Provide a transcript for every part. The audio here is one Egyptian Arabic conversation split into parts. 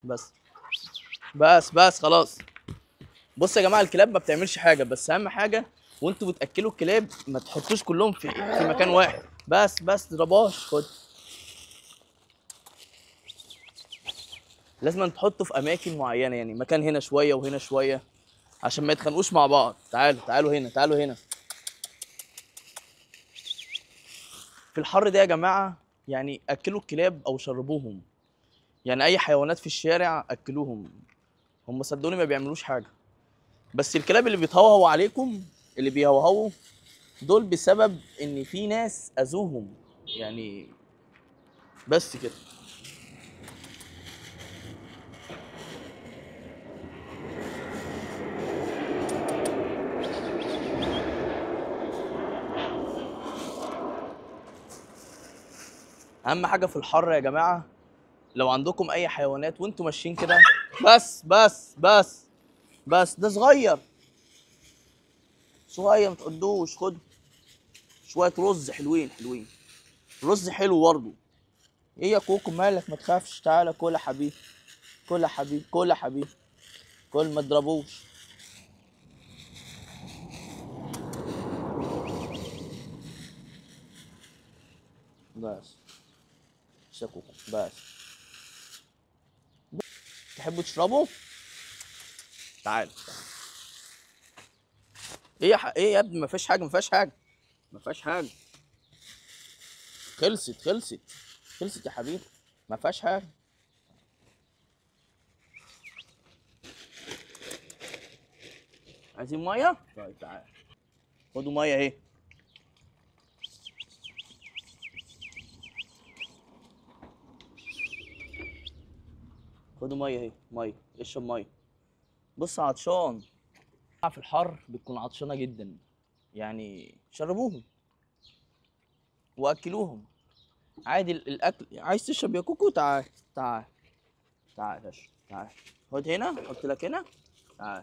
بس بس بس خلاص بص يا جماعه الكلاب ما بتعملش حاجه بس اهم حاجه وانتوا بتاكلوا الكلاب ما تحطوش كلهم في في مكان واحد بس بس ضرباش خد لازم تحطه في اماكن معينه يعني مكان هنا شويه وهنا شويه عشان ما يتخانقوش مع بعض تعالوا تعالوا هنا تعالوا هنا في الحر ده يا جماعه يعني اكلوا الكلاب او شربوهم يعني اي حيوانات في الشارع اكلوهم هم صدقوني ما بيعملوش حاجه بس الكلاب اللي بيتهوهوا عليكم اللي بيهوهوا دول بسبب ان في ناس اذوهم يعني بس كده اهم حاجه في الحر يا جماعه لو عندكم اي حيوانات وانتوا ماشيين كده بس بس بس بس ده صغير صغير ما تقدوش خد شويه رز حلوين حلوين رز حلو برضه ايه يا كوكو مالك ما تخافش تعالى كل يا حبيبي كل يا حبيبي كل يا حبيبي كل ما تضربوش بس بس يا كوكو بس تحبوا تشربوا تعال ايه يا ح... ايه يا ابني ما فيش حاجه ما فيهاش حاجه ما فيهاش حاجه خلصت خلصت خلصت يا حبيبي ما فيهاش حاجه عايزين ميه طيب تعال خدوا ميه اهي خدوا ميه اهي ميه اشرب ميه بص عطشان في الحر بتكون عطشانه جدا يعني شربوهم واكلوهم عادي ال- الاكل عايز تشرب يا كوكو تعال تعال تعال اشرب تعال خد هنا حط لك هنا تعال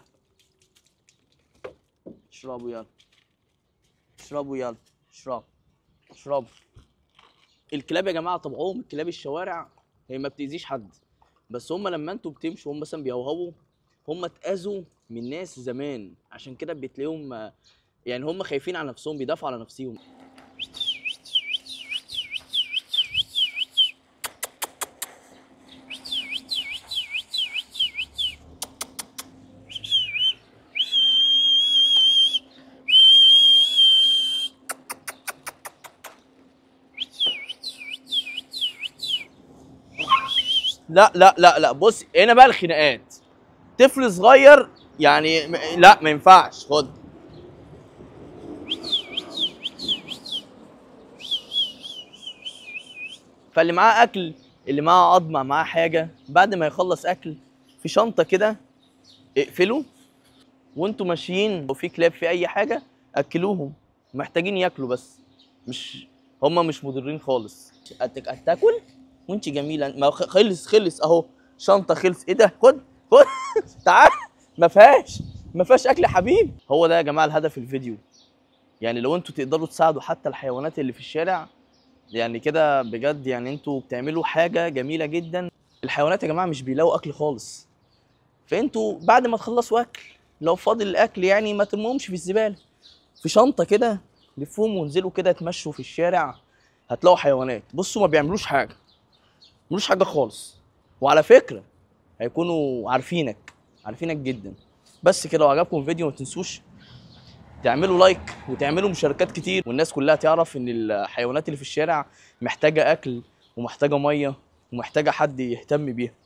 اشربوا يلا اشربوا يلا اشرب اشربوا الكلاب يا جماعه طبعهم الكلاب الشوارع هي ما بتأذيش حد بس هم لما انتوا بتمشوا هم مثلا بيهوهوا هم اتأذوا من ناس زمان عشان كده بتلاقيهم يعني هم خايفين على نفسهم بيدافعوا على نفسهم لا لا لا لا بص هنا بقى الخناقات طفل صغير يعني م- لا ما ينفعش خد فاللي معاه اكل اللي معاه عظمه معاه حاجه بعد ما يخلص اكل في شنطه كده اقفله وانتوا ماشيين لو في كلاب في اي حاجه اكلوهم محتاجين ياكلوا بس مش هما مش مضرين خالص أتك هتاكل وانت جميله ما خ- خلص خلص اهو شنطه خلص ايه ده خد خد تعال ما فيهاش ما فيهاش اكل يا حبيبي هو ده يا جماعه الهدف الفيديو يعني لو انتوا تقدروا تساعدوا حتى الحيوانات اللي في الشارع يعني كده بجد يعني انتوا بتعملوا حاجه جميله جدا الحيوانات يا جماعه مش بيلاقوا اكل خالص فانتوا بعد ما تخلصوا اكل لو فاضل الاكل يعني ما ترموهمش في الزباله في شنطه كده لفوهم وانزلوا كده تمشوا في الشارع هتلاقوا حيوانات بصوا ما بيعملوش حاجه ملوش حاجه خالص وعلى فكره هيكونوا عارفينك عارفينك جدا بس كده لو عجبكم الفيديو ما تنسوش تعملوا لايك وتعملوا مشاركات كتير والناس كلها تعرف ان الحيوانات اللي في الشارع محتاجه اكل ومحتاجه ميه ومحتاجه حد يهتم بيها